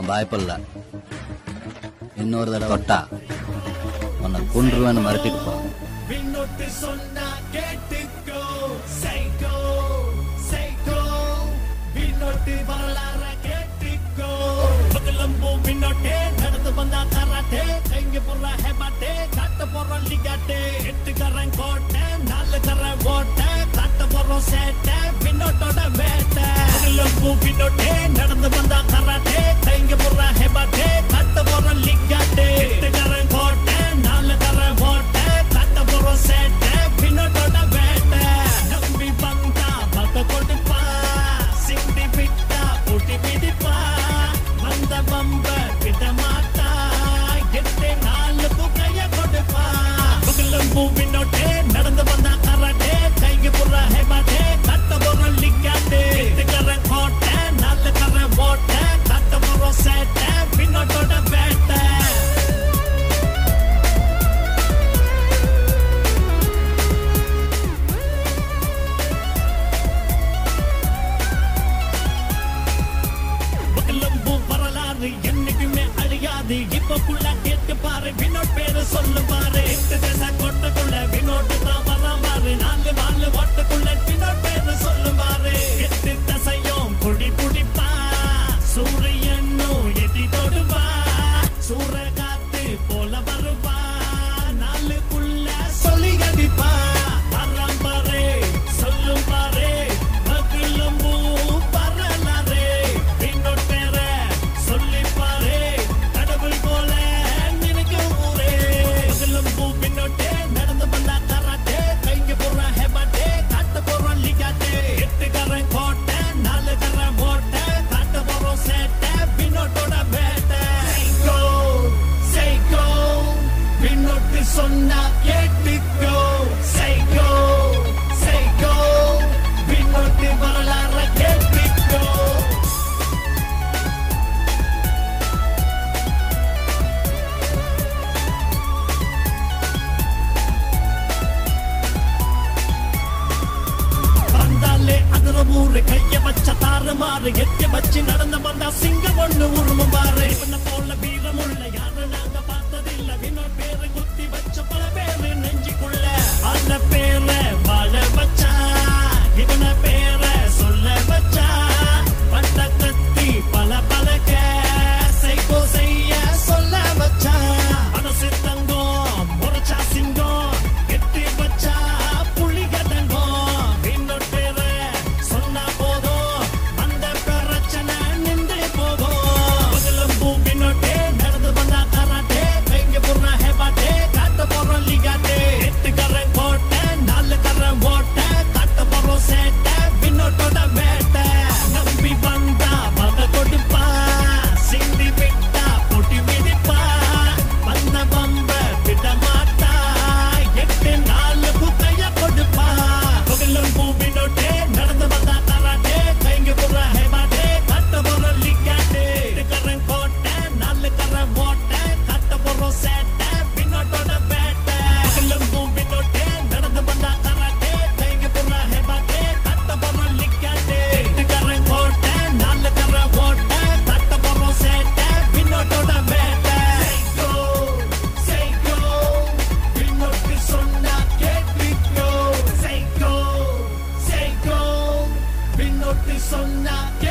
நான் பயப்படல இன்னொரு தடவை தொட்டா உன்னை கொன்றுவேன்னு மிரட்டிட்டு போ விண்ணொட்டு சொன்னா கேட்டுக்கோ சைக்கோ சைக்கோ விண்ணொட்டு வரலாற கேட்டுக்கோ பகலம்போ விண்ணொட்டே நடந்து வந்தா கராட்டே கைங்க போடுற ஹேபாட்டே காட்ட போறோம் லிகாட்டே எட்டுக்கரன் கோட்டை நாலு கரன் ஓட்டை காட்ட போறோம் சேட்டை விண்ணொட்டோட வேட்டை பகலம்போ விண்ணொட்டே நடந்து வந்தா கராட்டே கைங்க போடுற ஹேபாட்டே காட்ட போறோம் லிகாட்டே எட்டுக்கரன் கோட்டை நாலு கரன் ஓட்டை காட்ட போறோம் சேட்டை விண்ணொட்டோட வேட்டை நம்பி வந்தா பத்த கொடுப்பா சிண்டி விட்டா புட்டி மிதிப்பா வந்த பம்ப விட மாட்டா எட்டு நாலு புகைய கொடுப்பா பகலும் பூவினோட்டே நடந்து வந்தா கராட்டே கைக்கு புற ஹேபாட்டே கட்ட போறோம் லிக்காட்டே எட்டுக்கரன் கோட்டை நாலு கரன் ஓட்டை கட்ட போறோம் சேட்டை விண்ணோட்டோட வேட்டை பகலம்பு வரலாறு என்னைக்குமே அழியாது இப்பக்குள்ள கேட்டு பாரு வினோட் பேரு சொல்லு பாரு எட்டு திசை கொட்டக்குள்ள வினோட் தான் வரான் பாரு நாலு நாலு ஓட்டுக்குள்ள வினோட் பேரு சொல்லு பாரு எட்டு திசையும் குடி குடிப்பா சூரியனும் எட்டி தொடுவா சூற காத்து போல வருவா நாளுக்குள்ள சொல்லி அடிப்பா வரான் பாரு சொல்லும் பாரு பகலம்பு வரலாறு வினோட் பேர சொல்லி பாரு கடவுள் போல நினைக்க ஊரே பகலம்பு வினோட்டே நடந்து வந்தா கராட்டே கைங்க போடுற ஹெபாட்டே காட்ட போறோம் லிகாட்டே எட்டு கரன் கோட்டை நாலு கரன் ஓட்டை காட்ட போறோம் சேட்டை வினோட்டோட வேட்டை சைக்கோ சைக்கோ வினோட்டு சொன்னா கேட்டுக்கோ சைக்கோ சைக்கோ வினோட்டு வரலாற கேட்டுக்கோ வந்தாலே அதுல ஊரு கைய வச்ச தாறு மாறு எட்டி வச்சு நடந்து வந்தா சிங்கம் ஒண்ணு உரும மாறு இவனை போல வீரமுள்ள யாரு நாங்க பார்த்ததில்ல வினோட் பேரு குத்தி வச்ச பல பேரு நெஞ்சுக்குள்ள அந்த பேரை வாழ வச்சா இவன பேரை சொல்ல வச்சா பட்ட கத்தி பல பலக்க சைக்கோ செய்ய சொல்ல வச்சா மனசு தங்கம் முறைச்சா சிங்கம் எட்டி வச்சா புள்ளி கதங்கம் வினோட் பேரை சொன்னா போதும் அந்த பிரச்சனை நின்று போகும் பகலும் பூவினோட்டே நடந்து வந்தா கராட்டே கைங்க போடுற ஹேபாட்டே காட்ட போறோம் லிகாட்டே எட்டு கரன் கோட்டை நாலு கரன் ஓட்டை காட்ட போறோம் சேட்டை வினோட்டோட வேட்டை நம்பி வந்தா பத கொடுப்பா சிந்தி விட்டா பொட்டி மிதிப்பா வந்த பம்ப விட மாட்டா எட்டு நாலு புக்கைய கொடுப்பா பகலும் பூவினோட்டே நடந்து வந்தா கராட்டே கைங்க போடுற ஹேபாட்டே காட்ட போறோம் லிகாட்டே எட்டு கரன் கோட்டை நாலு கரன் ஓட்டை காட்ட போறோம் சேட்டை வினோட்டோட வேட்டை பகலும் பூவினோட்டே நடந்து வந்தா கராட்டே கைங்க போடுற ஹேபாட்டே காட்ட போறோம் லிகாட்டே எட்டு கரன் கோட்டை நாலு கரன் ஓட்டை காட்ட போறோம் சேட்டை வினோட்டோட வேட்டை சைக்கோ சைக்கோ வினோட்டு சொன்னா கேட்டுக்கோ சைக்கோ சைக்கோ வினோட்டு சொன்னா